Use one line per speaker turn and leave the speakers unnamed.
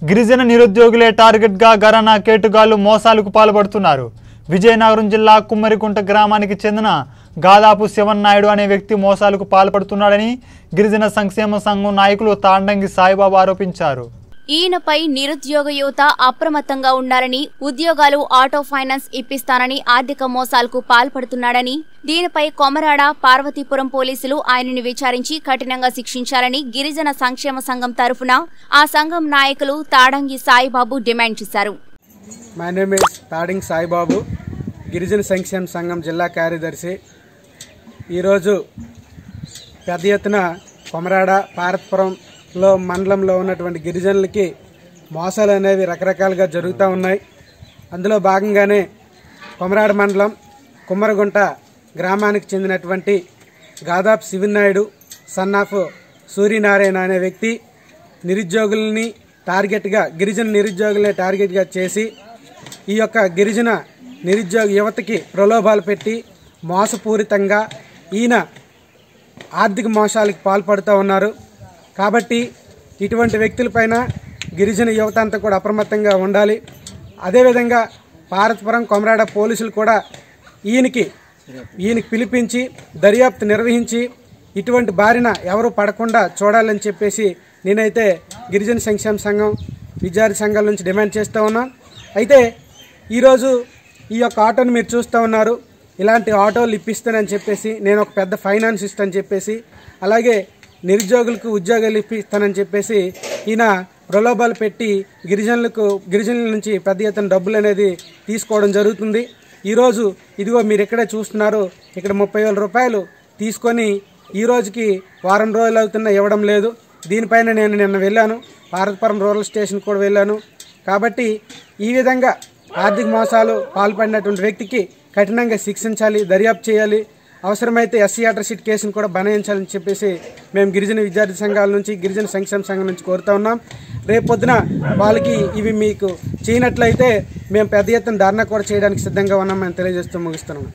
గిరిజన నిరుద్యోగులే టార్గెట్గా గరానా కేటుగాళ్లు మోసాలకు పాల్పడుతున్నారు విజయనగరం జిల్లా కుమ్మరికుంట గ్రామానికి చెందిన గాదాపు శివన్ నాయుడు అనే వ్యక్తి మోసాలకు పాల్పడుతున్నాడని గిరిజన సంక్షేమ సంఘం నాయకులు తాండంగి సాయిబాబా ఆరోపించారు
ఈయనపై నిరుద్యోగ యువత అప్రమత్తంగా ఉండాలని ఉద్యోగాలు ఆటో ఫైనాన్స్ ఇప్పిస్తానని ఆర్థిక మోసాలకు పాల్పడుతున్నాడని దీనిపై కొమరాడ పార్వతీపురం పోలీసులు ఆయనని విచారించి కఠినంగా శిక్షించాలని గిరిజన సంక్షేమ సంఘం తరఫున ఆ సంఘం నాయకులు తాడంగి సాయిబాబు డిమాండ్ చేశారు
my name is Tading Saibabu గిరిజన సంక్షేమ సంఘం జిల్లా కార్యదర్శి ఈరోజు పెద్ద ఎత్తున కొమరాడ పార్వతపురంలో మండలంలో ఉన్నటువంటి గిరిజనులకి మోసాలు అనేవి రకరకాలుగా జరుగుతూ ఉన్నాయి అందులో భాగంగానే కొమరాడ మండలం కుమ్మరగుంట గ్రామానికి చెందినటువంటి గాదాప్ శివనాయుడు సన్ ఆఫ్ సూర్యనారాయణ అనే వ్యక్తి నిరుద్యోగుల్ని టార్గెట్గా గిరిజన నిరుద్యోగులే టార్గెట్గా చేసి ఈ యొక్క గిరిజన నిరుద్యోగ యువతకి ప్రలోభాలు పెట్టి మోసపూరితంగా ఈయన ఆర్థిక మోసాలకు పాల్పడుతూ ఉన్నారు కాబట్టి ఇటువంటి వ్యక్తులపైన గిరిజన యువత అంతా కూడా అప్రమత్తంగా ఉండాలి అదేవిధంగా పార్వతపురం కొమరాడ పోలీసులు కూడా ఈయనకి ఈయనకి పిలిపించి దర్యాప్తు నిర్వహించి ఇటువంటి బారిన ఎవరు పడకుండా చూడాలని చెప్పేసి నేనైతే గిరిజన సంక్షేమ సంఘం విద్యార్థి సంఘాల నుంచి డిమాండ్ చేస్తూ ఉన్నాం అయితే ఈరోజు ఈ యొక్క ఆటోని మీరు చూస్తూ ఉన్నారు ఇలాంటి ఆటోలు ఇప్పిస్తానని చెప్పేసి నేను ఒక పెద్ద ఫైనాన్స్ ఇస్తానని చెప్పేసి అలాగే నిరుద్యోగులకు ఉద్యోగాలు ఇప్పిస్తానని చెప్పేసి ఈయన ప్రలోభాలు పెట్టి గిరిజనులకు గిరిజనుల నుంచి పెద్ద ఎత్తున డబ్బులు అనేది తీసుకోవడం జరుగుతుంది ఈరోజు ఇదిగో మీరు ఇక్కడే చూస్తున్నారు ఇక్కడ ముప్పై వేల రూపాయలు తీసుకొని ఈ రోజుకి వారం రోజులు అవుతున్నా ఇవ్వడం లేదు దీనిపైన నేను నిన్న వెళ్ళాను భారతపురం రూరల్ స్టేషన్ కూడా వెళ్ళాను కాబట్టి ఈ విధంగా ఆర్థిక మోసాలు పాల్పడినటువంటి వ్యక్తికి కఠినంగా శిక్షించాలి దర్యాప్తు చేయాలి అవసరమైతే ఎస్సీ అట్రసిట్ కేసును కూడా బనాయించాలని చెప్పేసి మేము గిరిజన విద్యార్థి సంఘాల నుంచి గిరిజన సంక్షేమ సంఘం నుంచి కోరుతా ఉన్నాం రేపు పొద్దున వాళ్ళకి ఇవి మీకు చేయనట్లయితే మేము పెద్ద ఎత్తున ధర్నా కూడా చేయడానికి సిద్ధంగా ఉన్నామని తెలియజేస్తూ ముగిస్తున్నాం